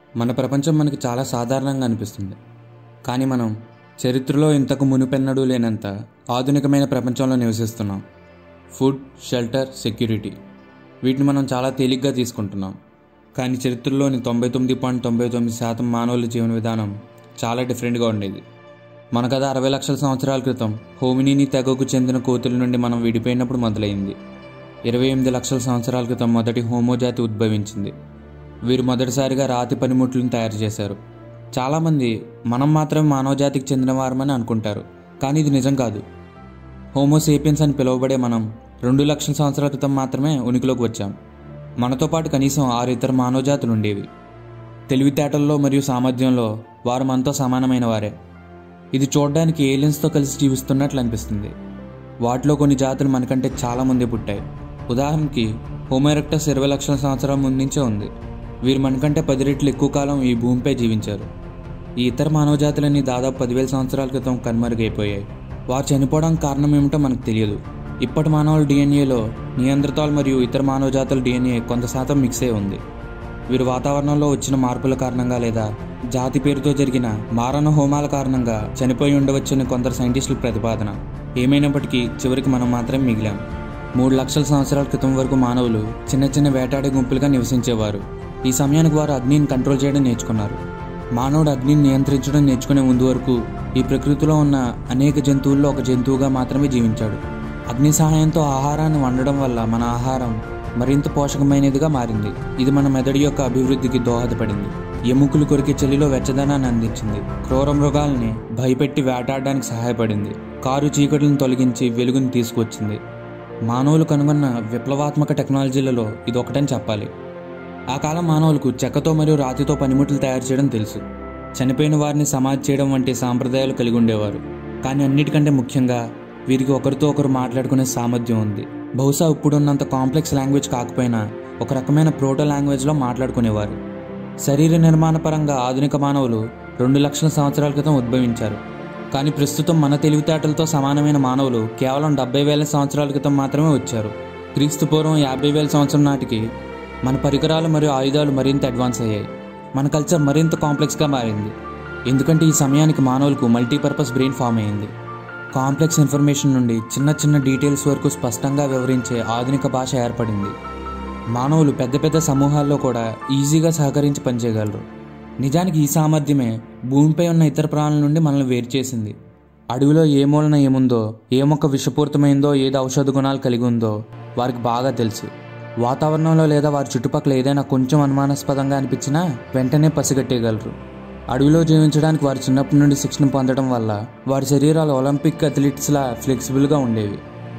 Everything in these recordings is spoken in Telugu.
మన ప్రపంచం మనకి చాలా సాధారణంగా అనిపిస్తుంది కానీ మనం చరిత్రలో ఇంతకు మునుపెన్నడూ లేనంత ఆధునికమైన ప్రపంచంలో నివసిస్తున్నాం ఫుడ్ షెల్టర్ సెక్యూరిటీ వీటిని మనం చాలా తేలిగ్గా తీసుకుంటున్నాం కానీ చరిత్రలోని తొంభై తొమ్మిది పాయింట్ తొంభై తొమ్మిది శాతం మానవుల జీవన విధానం చాలా డిఫరెంట్గా ఉండేది మన కథ అరవై లక్షల సంవత్సరాల క్రితం హోమినీని తెగకు చెందిన కోతుల నుండి మనం విడిపోయినప్పుడు మొదలైంది ఇరవై ఎనిమిది లక్షల సంవత్సరాల క్రితం మొదటి హోమోజాతి ఉద్భవించింది వీరు మొదటిసారిగా రాతి పనిముట్లను తయారు చేశారు చాలామంది మనం మాత్రం మానవజాతికి చెందిన వారమని అనుకుంటారు కానీ ఇది నిజం కాదు హోమోసేపియన్స్ అని పిలువబడే మనం రెండు లక్షల సంవత్సరాల క్రితం మాత్రమే ఉనికిలోకి వచ్చాం మనతో పాటు కనీసం ఆరు ఇతర మానవజాతులు ఉండేవి తెలివితేటల్లో మరియు సామర్థ్యంలో వారు మనతో సమానమైన వారే ఇది చూడడానికి ఏలియన్స్తో కలిసి జీవిస్తున్నట్లు అనిపిస్తుంది వాటిలో కొన్ని జాతులు మనకంటే చాలా ముందే పుట్టాయి ఉదాహరణకి హోమోరెక్టస్ ఇరవై లక్షల సంవత్సరాల ముందు నుంచే ఉంది వీరు మనకంటే పది రెట్లు ఎక్కువ కాలం ఈ భూమిపై జీవించారు ఈ ఇతర మానవజాతులన్నీ దాదాపు పదివేల సంవత్సరాల క్రితం కనుమరుగైపోయాయి వారు చనిపోవడానికి కారణం ఏమిటో మనకు తెలియదు ఇప్పటి మానవుల డిఎన్ఏలో నియంత్రితాలు మరియు ఇతర మానవజాతుల డిఎన్ఏ కొంత శాతం మిక్స్ అయి ఉంది వీరు వాతావరణంలో వచ్చిన మార్పుల కారణంగా లేదా జాతి పేరుతో జరిగిన మారణ హోమాల కారణంగా చనిపోయి ఉండవచ్చని కొందరు సైంటిస్టుల ప్రతిపాదన ఏమైనప్పటికీ చివరికి మనం మాత్రం మిగిలాం మూడు లక్షల సంవత్సరాల క్రితం వరకు మానవులు చిన్న చిన్న వేటాడే గుంపులుగా నివసించేవారు ఈ సమయానికి వారు అగ్నిని కంట్రోల్ చేయడం నేర్చుకున్నారు మానవుడు అగ్నిని నియంత్రించడం నేర్చుకునే ముందు వరకు ఈ ప్రకృతిలో ఉన్న అనేక జంతువుల్లో ఒక జంతువుగా మాత్రమే జీవించాడు అగ్ని సహాయంతో ఆహారాన్ని వండడం వల్ల మన ఆహారం మరింత పోషకమైనదిగా మారింది ఇది మన మెదడు యొక్క అభివృద్ధికి దోహదపడింది ఎముకలు కొరికే చలిలో వెచ్చదనాన్ని అందించింది క్రూర మృగాల్ని భయపెట్టి వేటాడడానికి సహాయపడింది కారు చీకట్లను తొలగించి వెలుగుని తీసుకొచ్చింది మానవులు కనుగొన్న విప్లవాత్మక టెక్నాలజీలలో ఇది ఒకటని చెప్పాలి ఆ కాలం మానవులకు చెక్కతో మరియు రాతితో పనిముట్లు తయారు చేయడం తెలుసు చనిపోయిన వారిని సమాధి చేయడం వంటి సాంప్రదాయాలు కలిగి ఉండేవారు కానీ అన్నిటికంటే ముఖ్యంగా వీరికి ఒకరితో ఒకరు మాట్లాడుకునే సామర్థ్యం ఉంది బహుశా ఇప్పుడున్నంత కాంప్లెక్స్ లాంగ్వేజ్ కాకపోయినా ఒక రకమైన ప్రోటో లాంగ్వేజ్లో మాట్లాడుకునేవారు శరీర నిర్మాణ పరంగా ఆధునిక మానవులు రెండు లక్షల సంవత్సరాల క్రితం ఉద్భవించారు కానీ ప్రస్తుతం మన తెలివితేటలతో సమానమైన మానవులు కేవలం డెబ్బై వేల సంవత్సరాల క్రితం మాత్రమే వచ్చారు క్రీస్తు పూర్వం యాభై వేల సంవత్సరం నాటికి మన పరికరాలు మరియు ఆయుధాలు మరింత అడ్వాన్స్ అయ్యాయి మన కల్చర్ మరింత కాంప్లెక్స్గా మారింది ఎందుకంటే ఈ సమయానికి మానవులకు మల్టీపర్పస్ బ్రెయిన్ ఫామ్ అయింది కాంప్లెక్స్ ఇన్ఫర్మేషన్ నుండి చిన్న చిన్న డీటెయిల్స్ వరకు స్పష్టంగా వివరించే ఆధునిక భాష ఏర్పడింది మానవులు పెద్ద పెద్ద సమూహాల్లో కూడా ఈజీగా సహకరించి పనిచేయగలరు నిజానికి ఈ సామర్థ్యమే భూమిపై ఉన్న ఇతర ప్రాణుల నుండి మనల్ని వేరు చేసింది అడవిలో ఏ మూలన ఏముందో ఏ మొక్క విషపూరితమైందో ఏది ఔషధ గుణాలు కలిగి ఉందో వారికి బాగా తెలుసు వాతావరణంలో లేదా వారి చుట్టుపక్కల ఏదైనా కొంచెం అనుమానాస్పదంగా అనిపించినా వెంటనే పసిగట్టేయగలరు అడవిలో జీవించడానికి వారు చిన్నప్పటి నుండి శిక్షణ పొందడం వల్ల వారి శరీరాలు ఒలింపిక్ అథ్లెట్స్లా ఫ్లెక్సిబుల్గా ఉండేవి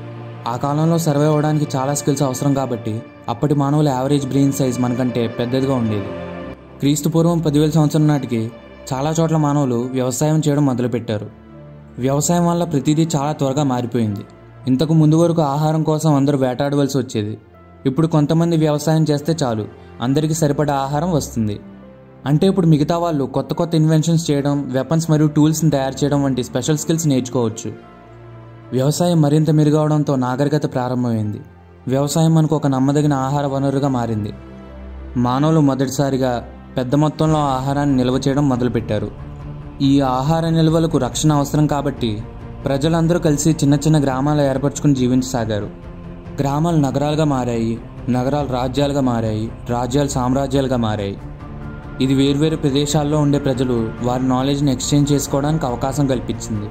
ఆ కాలంలో సర్వే అవ్వడానికి చాలా స్కిల్స్ అవసరం కాబట్టి అప్పటి మానవుల యావరేజ్ బ్రెయిన్ సైజ్ మనకంటే పెద్దదిగా ఉండేది క్రీస్తు పూర్వం పదివేల సంవత్సరం నాటికి చాలా చోట్ల మానవులు వ్యవసాయం చేయడం మొదలుపెట్టారు వ్యవసాయం వల్ల ప్రతిదీ చాలా త్వరగా మారిపోయింది ఇంతకు ముందు వరకు ఆహారం కోసం అందరూ వేటాడవలసి వచ్చేది ఇప్పుడు కొంతమంది వ్యవసాయం చేస్తే చాలు అందరికీ సరిపడా ఆహారం వస్తుంది అంటే ఇప్పుడు మిగతా వాళ్ళు కొత్త కొత్త ఇన్వెన్షన్స్ చేయడం వెపన్స్ మరియు టూల్స్ని తయారు చేయడం వంటి స్పెషల్ స్కిల్స్ నేర్చుకోవచ్చు వ్యవసాయం మరింత మెరుగవడంతో నాగరికత ప్రారంభమైంది వ్యవసాయం మనకు ఒక నమ్మదగిన ఆహార వనరుగా మారింది మానవులు మొదటిసారిగా పెద్ద మొత్తంలో ఆహారాన్ని నిల్వ చేయడం మొదలుపెట్టారు ఈ ఆహార నిల్వలకు రక్షణ అవసరం కాబట్టి ప్రజలందరూ కలిసి చిన్న చిన్న గ్రామాలు ఏర్పరచుకుని జీవించసాగారు గ్రామాలు నగరాలుగా మారాయి నగరాలు రాజ్యాలుగా మారాయి రాజ్యాలు సామ్రాజ్యాలుగా మారాయి ఇది వేర్వేరు ప్రదేశాల్లో ఉండే ప్రజలు వారి నాలెడ్జ్ని ఎక్స్చేంజ్ చేసుకోవడానికి అవకాశం కల్పించింది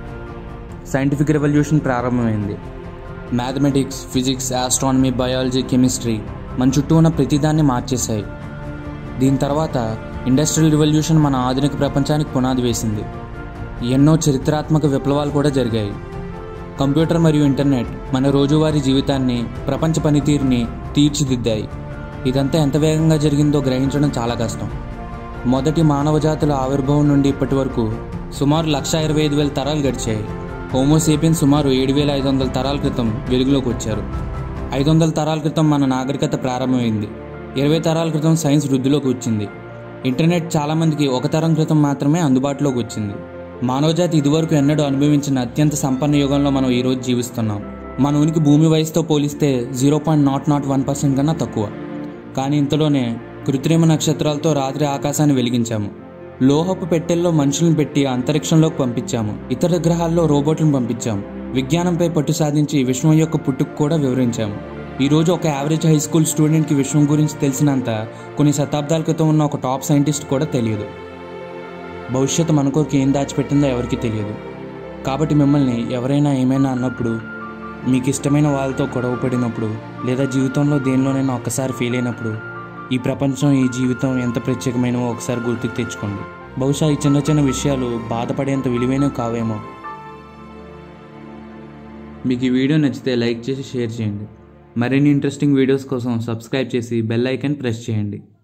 సైంటిఫిక్ రెవల్యూషన్ ప్రారంభమైంది mathematics physics astronomy biology chemistry మన చుట్టూ ఉన్న ప్రతిదాన్ని మార్చేశాయి దీని తర్వాత ఇండస్ట్రియల్ రివల్యూషన్ మన ఆధునిక ప్రపంచానికి పునాది వేసింది ఎన్నో చరిత్రాత్మక విప్లవాలు కూడా జరిగాయి కంప్యూటర్ మరియు ఇంటర్నెట్ మన రోజువారీ జీవితాన్ని ప్రపంచ పనితీరుని తీర్చిదిద్దాయి ఇదంతా ఎంత వేగంగా జరిగిందో గ్రహించడం చాలా కష్టం మొదటి మానవజాతుల ఆవిర్భావం నుండి ఇప్పటి వరకు సుమారు లక్ష ఇరవై ఐదు వేల తరాలు గడిచాయి హోమోసేపియన్ సుమారు ఏడు వేల ఐదు వందల తరాల క్రితం వెలుగులోకి వచ్చారు ఐదు వందల తరాల క్రితం మన నాగరికత ప్రారంభమైంది ఇరవై తరాల క్రితం సైన్స్ వృద్ధిలోకి వచ్చింది ఇంటర్నెట్ చాలామందికి ఒక తరం క్రితం మాత్రమే అందుబాటులోకి వచ్చింది మానవజాతి ఇదివరకు ఎన్నడూ అనుభవించిన అత్యంత సంపన్న యుగంలో మనం ఈరోజు జీవిస్తున్నాం మన ఉనికి భూమి వయసుతో పోలిస్తే zero point naught naught one percent కన్నా తక్కువ కానీ ఇంతలోనే కృత్రిమ నక్షత్రాలతో రాత్రి ఆకాశాన్ని వెలిగించాము లోహపు పెట్టెల్లో మనుషులను పెట్టి అంతరిక్షంలోకి పంపించాము ఇతర గ్రహాల్లో రోబోట్లను పంపించాము విజ్ఞానంపై పట్టు సాధించి విశ్వం యొక్క పుట్టుకు కూడా వివరించాము ఈరోజు ఒక యావరేజ్ హై స్కూల్ స్టూడెంట్కి విశ్వం గురించి తెలిసినంత కొన్ని శతాబ్దాల క్రితం ఉన్న ఒక టాప్ సైంటిస్ట్ కూడా తెలియదు భవిష్యత్తు మన కొరకు ఏం దాచిపెట్టిందో ఎవరికీ తెలియదు కాబట్టి మిమ్మల్ని ఎవరైనా ఏమైనా అన్నప్పుడు మీకు ఇష్టమైన వాళ్ళతో గొడవ పడినప్పుడు లేదా జీవితంలో దేనిలోనైనా ఒక్కసారి ఫెయిల్ అయినప్పుడు ఈ ప్రపంచం ఈ జీవితం ఎంత ప్రత్యేకమైనవో ఒకసారి గుర్తుకు తెచ్చుకోండి బహుశా ఈ చిన్న చిన్న విషయాలు బాధపడేంత విలువైనవి కావేమో మీకు ఈ వీడియో నచ్చితే లైక్ చేసి షేర్ చేయండి మరిన్ని ఇంట్రెస్టింగ్ వీడియోస్ కోసం సబ్స్క్రైబ్ చేసి బెల్ ఐకాన్ ప్రెస్ చేయండి